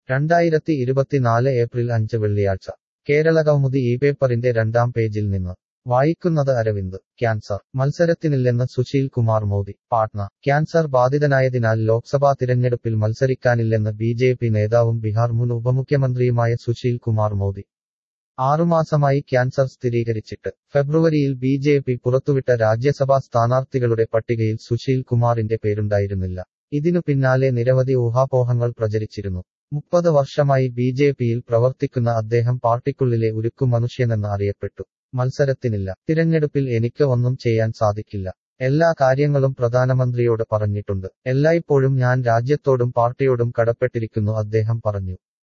രണ്ടായിരത്തി ഇരുപത്തിനാല് ഏപ്രിൽ അഞ്ച് വെള്ളിയാഴ്ച കേരളകൗമുദി ഈ പേപ്പറിന്റെ രണ്ടാം പേജിൽ നിന്ന് വായിക്കുന്നത് അരവിന്ദ് ക്യാൻസർ മത്സരത്തിനില്ലെന്ന് സുശീൽ കുമാർ മോദി പാട്ന ക്യാൻസർ ബാധിതനായതിനാൽ ലോക്സഭാ തിരഞ്ഞെടുപ്പിൽ മത്സരിക്കാനില്ലെന്ന് ബി ജെ പി നേതാവും ബിഹാർ മുൻ ഉപമുഖ്യമന്ത്രിയുമായ സുശീൽ കുമാർ മോദി ആറുമാസമായി ക്യാൻസർ സ്ഥിരീകരിച്ചിട്ട് ഫെബ്രുവരിയിൽ ബി ജെ പി പുറത്തുവിട്ട രാജ്യസഭാ സ്ഥാനാർത്ഥികളുടെ പട്ടികയിൽ സുശീൽ കുമാറിന്റെ പേരുണ്ടായിരുന്നില്ല ഇതിനു പിന്നാലെ നിരവധി ഊഹാപോഹങ്ങൾ പ്രചരിച്ചിരുന്നു മുപ്പത് വർഷമായി ബി ജെ പിയിൽ പ്രവർത്തിക്കുന്ന അദ്ദേഹം പാർട്ടിക്കുള്ളിലെ ഉരുക്കു മനുഷ്യനെന്ന് അറിയപ്പെട്ടു മത്സരത്തിനില്ല തിരഞ്ഞെടുപ്പിൽ എനിക്ക് ഒന്നും ചെയ്യാൻ സാധിക്കില്ല എല്ലാ കാര്യങ്ങളും പ്രധാനമന്ത്രിയോട് പറഞ്ഞിട്ടുണ്ട് എല്ലായ്പ്പോഴും ഞാൻ രാജ്യത്തോടും പാർട്ടിയോടും കടപ്പെട്ടിരിക്കുന്നു അദ്ദേഹം പറഞ്ഞു